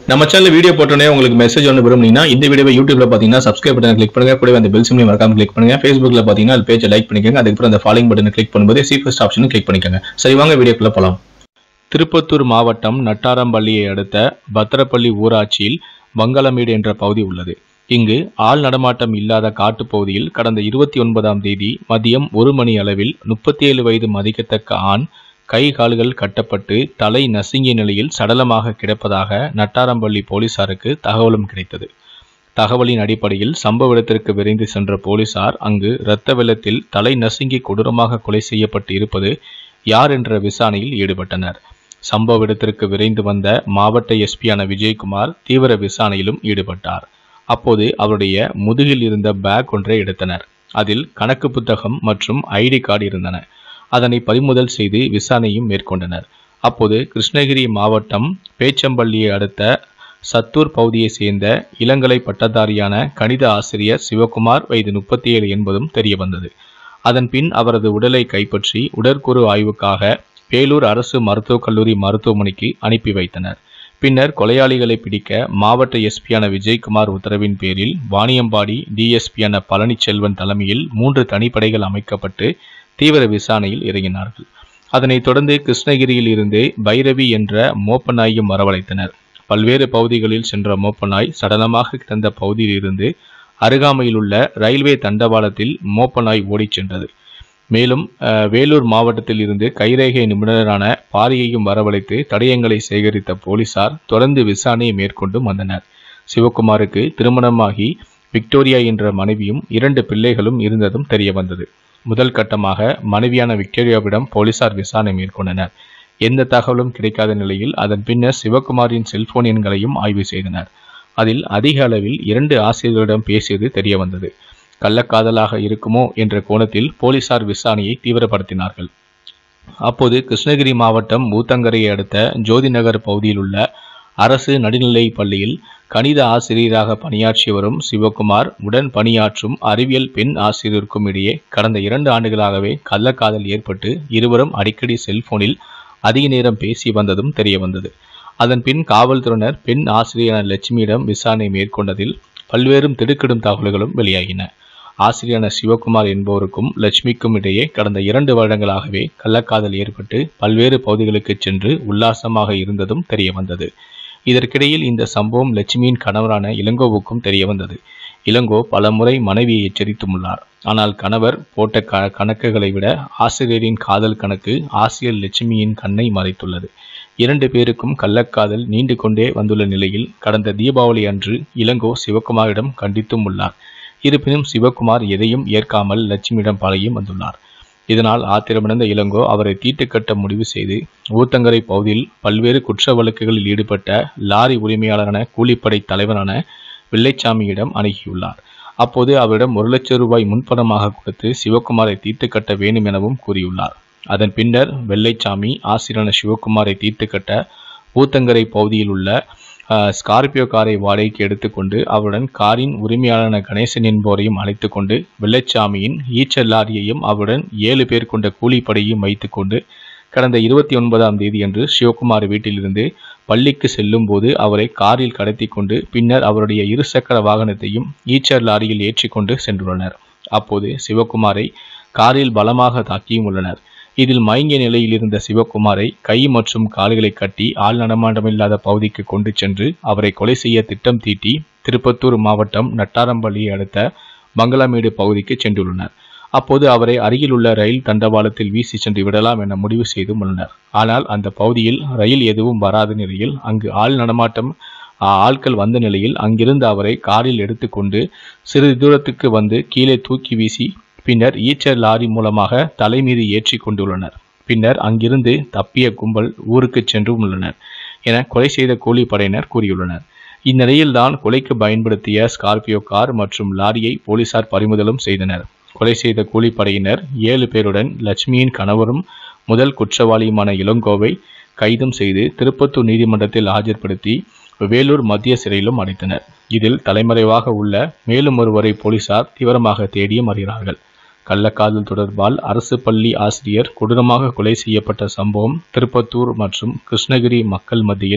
நம்ம channel video போட்டோன்னே உங்களுக்கு மெசேஜ் ஒன்று விரும்புனீங்கன்னா இந்த வீடியோவை யூடியூப்ல பார்த்தீங்கன்னா சப்ஸ்கிரைப் பட்டன் கிளிக் பண்ணுங்க கூடவே அந்த பெல் சிம்லையும் மறக்காம கிளிக் பண்ணுங்க ஃபேஸ்புக்ல பார்த்தீங்கன்னா அது பேஜை லைக் பண்ணிக்கோங்க அதுக்கப்புறம் அந்த ஃபாலோயிங் பட்டனை கிளிக் பண்ணும்போது சீஃபஸ்ட் ஆப்ஷனும் கிளிக் பண்ணிக்கோங்க சரி வாங்க வீடியோக்குள்ள போலாம் திருப்பத்தூர் மாவட்டம் நட்டாரம்பள்ளியை அடுத்த பத்திரப்பள்ளி ஊராட்சியில் வங்கலமேடு என்ற பகுதி உள்ளது இங்கு ஆள் நடமாட்டம் இல்லாத காட்டுப் பகுதியில் கடந்த இருபத்தி ஒன்பதாம் தேதி மதியம் ஒரு மணி அளவில் முப்பத்தி ஏழு வயது மதிக்கத்தக்க ஆண் கை கால்கள் கட்டப்பட்டு தலை நசுங்கிய நிலையில் சடலமாக கிடப்பதாக நட்டாரம்பள்ளி போலீசாருக்கு தகவலும் கிடைத்தது தகவலின் அடிப்படையில் சம்பவ இடத்திற்கு விரைந்து சென்ற போலீசார் அங்கு இரத்த வெள்ளத்தில் தலை நசுங்கி கொடூரமாக கொலை செய்யப்பட்டு இருப்பது யார் என்ற விசாரணையில் ஈடுபட்டனர் சம்பவ இடத்திற்கு விரைந்து வந்த மாவட்ட எஸ்பியான விஜயகுமார் தீவிர விசாரணையிலும் ஈடுபட்டார் அப்போது அவருடைய முதுகில் இருந்த பேக் ஒன்றை எடுத்தனர் அதில் கணக்கு புத்தகம் மற்றும் ஐடி கார்டு இருந்தன அதனை பறிமுதல் செய்து விசாரணையும் மேற்கொண்டனர் அப்போது கிருஷ்ணகிரி மாவட்டம் பேச்சம்பள்ளியை அடுத்த சத்தூர் பகுதியை சேர்ந்த இளங்கலை பட்டதாரியான கணித ஆசிரியர் சிவகுமார் வயது முப்பத்தி ஏழு என்பதும் தெரியவந்தது அதன் பின் அவரது உடலை கைப்பற்றி உடற்கூறு ஆய்வுக்காக வேலூர் அரசு மருத்துவக் கல்லூரி மருத்துவமனைக்கு அனுப்பி வைத்தனர் பின்னர் கொலையாளிகளை பிடிக்க மாவட்ட எஸ்பியான விஜயகுமார் உத்தரவின் பேரில் வாணியம்பாடி டிஎஸ்பியான பழனிச்செல்வன் தலைமையில் மூன்று தனிப்படைகள் அமைக்கப்பட்டு தீவிர விசாரணையில் இறங்கினார்கள் அதனைத் தொடர்ந்து கிருஷ்ணகிரியில் இருந்து பைரவி என்ற மோப்பநாயையும் வரவழைத்தனர் பல்வேறு பகுதிகளில் சென்ற மோப்பநாய் சடலமாக கிடந்த பகுதியில் இருந்து அருகாமையில் உள்ள ரயில்வே தண்டவாளத்தில் மோப்பநாய் ஓடிச் சென்றது மேலும் அஹ், வேலூர் மாவட்டத்தில் இருந்து கைரேகை நிபுணரான பாரியையும் வரவழைத்து தடயங்களை சேகரித்த போலீசார் தொடர்ந்து விசாரணையை மேற்கொண்டும் வந்தனர் சிவகுமாருக்கு திருமணமாகி விக்டோரியா என்ற மனைவியும் இரண்டு பிள்ளைகளும் இருந்ததும் தெரிய வந்தது முதல் கட்டமாக மனைவியான விக்டோரியாவிடம் போலீசார் விசாரணை மேற்கொண்டனர் எந்த தகவலும் கிடைக்காத நிலையில் அதன் பின்னர் சிவகுமாரின் செல்போன் எண்களையும் ஆய்வு செய்தனர் அதில் அதிக அளவில் இரண்டு ஆசிரியர்களிடம் பேசியது தெரிய வந்தது கள்ளக்காதலாக இருக்குமோ என்ற கோணத்தில் போலீசார் விசாரணையை தீவிரப்படுத்தினார்கள் அப்போது கிருஷ்ணகிரி மாவட்டம் ஊத்தங்கரையை அடுத்த ஜோதி நகர் பகுதியில் உள்ள அரசு நடுநிலைப் பள்ளியில் கணித ஆசிரியராக பணியாற்றி வரும் சிவகுமார் உடன் பணியாற்றும் அறிவியல் பெண் ஆசிரியருக்கும் இடையே கடந்த இரண்டு ஆண்டுகளாகவே கள்ளக்காதல் ஏற்பட்டு இருவரும் அடிக்கடி செல்போனில் அதிக நேரம் பேசி வந்ததும் தெரிய வந்தது அதன் பின் காவல்துறையினர் பெண் ஆசிரியரான லட்சுமியிடம் விசாரணை மேற்கொண்டதில் பல்வேறு திடுக்கிடும் தகவல்களும் வெளியாகின ஆசிரியரான சிவகுமார் என்பவருக்கும் லட்சுமிக்கும் இடையே கடந்த இரண்டு வருடங்களாகவே கள்ளக்காதல் ஏற்பட்டு பல்வேறு பகுதிகளுக்கு சென்று உல்லாசமாக இருந்ததும் தெரிய வந்தது இதற்கிடையில் இந்த சம்பவம் லட்சுமியின் கணவரான இளங்கோவுக்கும் தெரிய வந்தது இளங்கோ பலமுறை மனைவியை எச்சரித்துள்ளார் ஆனால் கணவர் போட்ட க கணக்குகளை விட ஆசிரியரின் காதல் கணக்கு ஆசிரியர் லட்சுமியின் கண்ணை மறைத்துள்ளது இரண்டு பேருக்கும் கள்ளக்காதல் நீண்டு கொண்டே வந்துள்ள நிலையில் கடந்த தீபாவளி அன்று இளங்கோ சிவகுமாரிடம் கண்டித்தும் உள்ளார் இருப்பினும் சிவகுமார் எதையும் ஏற்காமல் லட்சுமியிடம் பழகியும் வந்துள்ளார் இதனால் ஆத்திரமடைந்த இளங்கோ அவரை தீட்டுக்கட்ட முடிவு செய்து ஊத்தங்கரை பகுதியில் பல்வேறு குற்ற வழக்குகளில் ஈடுபட்ட லாரி உரிமையாளரான கூலிப்படை தலைவரான வெள்ளைச்சாமியிடம் அணுகியுள்ளார் அப்போது அவரிடம் ஒரு லட்சம் ரூபாய் முன்பணமாக கொடுத்து சிவகுமாரை தீர்த்துக்கட்ட வேண்டும் எனவும் கூறியுள்ளார் அதன் பின்னர் வெள்ளைச்சாமி ஆசிரியரான சிவகுமாரை தீர்த்துக்கட்ட ஊத்தங்கரை பகுதியில் உள்ள அஹ், ஸ்கார்பியோ காரை வாடகைக்கு எடுத்துக்கொண்டு அவருடன் காரின் உரிமையாளரான கணேசன் என்பவரையும் அழைத்து கொண்டு வெள்ளைச்சாமியின் ஈச்சல் லாரியையும் அவருடன் ஏழு பேர் கொண்ட கூலிப்படையும் வைத்துக்கொண்டு கடந்த இருபத்தி ஒன்பதாம் தேதியன்று சிவகுமார் வீட்டிலிருந்து பள்ளிக்கு செல்லும் போது அவரை காரில் கடத்தி கொண்டு பின்னர் அவருடைய இருசக்கர வாகனத்தையும் ஈச்சர் லாரியில் ஏற்றிக்கொண்டு சென்றுள்ளனர் அப்போது சிவகுமாரை காரில் பலமாக தாக்கியும் உள்ளனர் இதில் மயங்கிய நிலையில் இருந்த சிவகுமாரை கை மற்றும் கால்களை கட்டி ஆள் நடமாட்டமில்லாத பகுதிக்கு கொண்டு சென்று அவரை கொலை செய்ய திட்டம் தீட்டி திருப்பத்தூர் மாவட்டம் நட்டாரம்பள்ளியை அடுத்த மங்களமேடு பகுதிக்கு சென்றுள்ளனர் அப்போது அவரை அருகில் உள்ள ரயில் தண்டவாளத்தில் வீசி சென்று விடலாம் என முடிவு செய்தும் உள்ளனர் ஆனால் அந்த பகுதியில் ரயில் எதுவும் வராத நிலையில் அங்கு ஆள் நடமாட்டம் ஆ, ஆட்கள் வந்த நிலையில் அங்கிருந்து அவரை காரில் எடுத்துக்கொண்டு சிறிது தூரத்துக்கு வந்து கீழே தூக்கி வீசி பின்னர் ஈச்சர் லாரி மூலமாக தலை மீது ஏற்றி கொண்டுள்ளனர் பின்னர் அங்கிருந்து தப்பிய கும்பல் ஊருக்கு சென்றும் உள்ளனர் என கொலை செய்த கூலிப்படையினர் கூறியுள்ளனர் இந்நிலையில்தான் கொலைக்கு பயன்படுத்திய ஸ்கார்பியோ கார் மற்றும் லாரியை போலீசார் பறிமுதலும் செய்தனர் கொலை செய்த கூலிப்படையினர் ஏழு பேருடன் லட்சுமியின் கணவரும் முதல் குற்றவாளியுமான இளங்கோவை கைதும் செய்து திருப்பத்தூர் நீதிமன்றத்தில் ஆஜர்படுத்தி வேலூர் மத்திய சிறையிலும் அடைத்தனர் இதில் தலைமறைவாக உள்ள மேலும் ஒருவரை போலீசார் தீவிரமாக தேடியும் வருகிறார்கள் கள்ளக்காதல் தொடர்பால் அரசு பள்ளி ஆசிரியர் கொடூரமாக கொலை செய்யப்பட்ட சம்பவம் திருப்பத்தூர் மற்றும் கிருஷ்ணகிரி மக்கள் மத்தியில்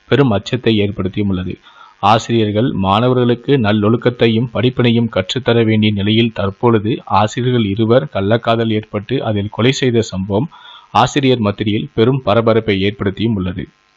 பெரும் அச்சத்தை ஏற்படுத்தியும் உள்ளது ஆசிரியர்கள் மாணவர்களுக்கு நல்லொழுக்கத்தையும் படிப்பினையும் கற்றுத்தர வேண்டிய நிலையில் தற்பொழுது ஆசிரியர்கள் இருவர் கள்ளக்காதல் ஏற்பட்டு அதில் கொலை செய்த சம்பவம் ஆசிரியர் மத்தியில் பெரும் பரபரப்பை ஏற்படுத்தியும் உள்ளது